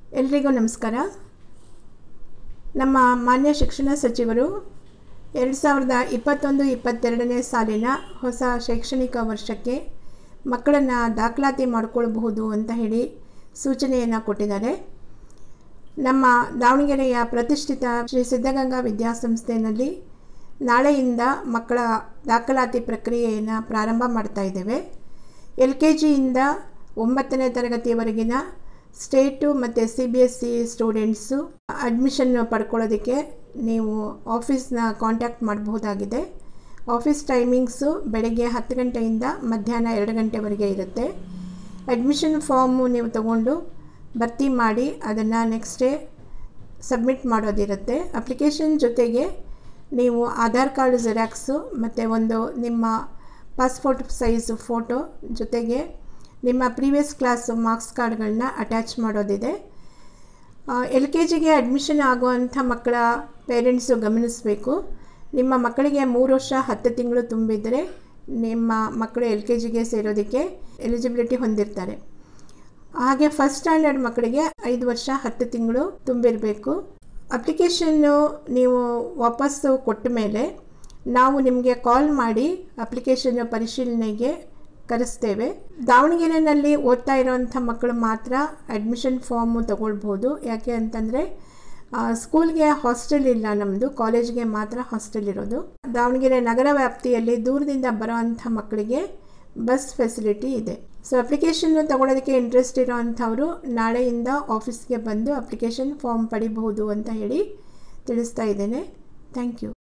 ಎಲ್ರಿಗೂ ನಮಸ್ಕಾರ ನಮ್ಮ ಮಾನ್ಯ ಶಿಕ್ಷಣ ಸಚಿವರು ಎರಡು ಸಾವಿರದ ಇಪ್ಪತ್ತೊಂದು ಇಪ್ಪತ್ತೆರಡನೇ ಸಾಲಿನ ಹೊಸ ಶೈಕ್ಷಣಿಕ ವರ್ಷಕ್ಕೆ ಮಕ್ಕಳನ್ನು ದಾಖಲಾತಿ ಮಾಡಿಕೊಳ್ಬಹುದು ಅಂತ ಹೇಳಿ ಸೂಚನೆಯನ್ನು ಕೊಟ್ಟಿದ್ದಾರೆ ನಮ್ಮ ದಾವಣಗೆರೆಯ ಪ್ರತಿಷ್ಠಿತ ಶ್ರೀ ಸಿದ್ಧಗಂಗಾ ವಿದ್ಯಾಸಂಸ್ಥೆಯಲ್ಲಿ ನಾಳೆಯಿಂದ ಮಕ್ಕಳ ದಾಖಲಾತಿ ಪ್ರಕ್ರಿಯೆಯನ್ನು ಪ್ರಾರಂಭ ಮಾಡ್ತಾ ಇದ್ದೇವೆ ಎಲ್ ಕೆ ಜಿಯಿಂದ ಒಂಬತ್ತನೇ ತರಗತಿಯವರೆಗಿನ ಸ್ಟೇಟು ಮತ್ತು C B S C students admission ಪಡ್ಕೊಳ್ಳೋದಕ್ಕೆ ನೀವು ಆಫೀಸ್ನ ಕಾಂಟ್ಯಾಕ್ಟ್ ಮಾಡಬಹುದಾಗಿದೆ ಆಫೀಸ್ ಟೈಮಿಂಗ್ಸು ಬೆಳಗ್ಗೆ ಹತ್ತು ಗಂಟೆಯಿಂದ ಮಧ್ಯಾಹ್ನ ಎರಡು ಗಂಟೆವರೆಗೆ ಇರುತ್ತೆ ಅಡ್ಮಿಷನ್ ಫಾರ್ಮು ನೀವು ತಗೊಂಡು ಭರ್ತಿ ಮಾಡಿ ಅದನ್ನು ನೆಕ್ಸ್ಟ್ ಡೇ ಸಬ್ಮಿಟ್ ಮಾಡೋದಿರುತ್ತೆ ಅಪ್ಲಿಕೇಶನ್ ಜೊತೆಗೆ ನೀವು ಆಧಾರ್ ಕಾರ್ಡ್ ಜೆರಾಕ್ಸು ಮತ್ತು ಒಂದು ನಿಮ್ಮ ಪಾಸ್ಪೋರ್ಟ್ ಸೈಜ್ ಫೋಟೋ ಜೊತೆಗೆ ನಿಮ್ಮ ಪ್ರೀವಿಯಸ್ ಕ್ಲಾಸ್ ಮಾರ್ಕ್ಸ್ ಕಾರ್ಡ್ಗಳನ್ನ ಅಟ್ಯಾಚ್ ಮಾಡೋದಿದೆ ಎಲ್ ಕೆ ಜಿಗೆ ಅಡ್ಮಿಷನ್ ಆಗುವಂಥ ಮಕ್ಕಳ ಪೇರೆಂಟ್ಸು ಗಮನಿಸಬೇಕು ನಿಮ್ಮ ಮಕ್ಕಳಿಗೆ ಮೂರು ವರ್ಷ ಹತ್ತು ತಿಂಗಳು ತುಂಬಿದರೆ ನಿಮ್ಮ ಮಕ್ಕಳು ಎಲ್ ಕೆ ಜಿಗೆ ಸೇರೋದಕ್ಕೆ ಎಲಿಜಿಬಿಲಿಟಿ ಹೊಂದಿರ್ತಾರೆ ಹಾಗೆ ಫಸ್ಟ್ ಸ್ಟ್ಯಾಂಡರ್ಡ್ ಮಕ್ಕಳಿಗೆ ಐದು ವರ್ಷ ಹತ್ತು ತಿಂಗಳು ತುಂಬಿರಬೇಕು ಅಪ್ಲಿಕೇಶನ್ನು ನೀವು ವಾಪಸ್ಸು ಕೊಟ್ಟ ಮೇಲೆ ನಾವು ನಿಮಗೆ ಕಾಲ್ ಮಾಡಿ ಅಪ್ಲಿಕೇಶನ್ ಪರಿಶೀಲನೆಗೆ ಕರೆಸ್ತೇವೆ ದಾವಣಗೆರೆಯಲ್ಲಿ ಓದ್ತಾ ಇರೋವಂಥ ಮಕ್ಕಳು ಮಾತ್ರ ಅಡ್ಮಿಷನ್ ಫಾರ್ಮು ತಗೊಳ್ಬೋದು ಯಾಕೆ ಅಂತಂದರೆ ಸ್ಕೂಲ್ಗೆ ಹಾಸ್ಟೆಲ್ ಇಲ್ಲ ನಮ್ಮದು ಕಾಲೇಜ್ಗೆ ಮಾತ್ರ ಹಾಸ್ಟೆಲ್ ಇರೋದು ದಾವಣಗೆರೆ ನಗರ ವ್ಯಾಪ್ತಿಯಲ್ಲಿ ದೂರದಿಂದ ಬರೋವಂಥ ಮಕ್ಕಳಿಗೆ ಬಸ್ ಫೆಸಿಲಿಟಿ ಇದೆ ಸೊ ಅಪ್ಲಿಕೇಶನ್ನು ತಗೊಳ್ಳೋದಕ್ಕೆ ಇಂಟ್ರೆಸ್ಟ್ ಇರೋವಂಥವರು ನಾಳೆಯಿಂದ ಆಫೀಸ್ಗೆ ಬಂದು ಅಪ್ಲಿಕೇಶನ್ ಫಾರ್ಮ್ ಪಡಿಬಹುದು ಅಂತ ಹೇಳಿ ತಿಳಿಸ್ತಾ ಇದ್ದೇನೆ ಥ್ಯಾಂಕ್ ಯು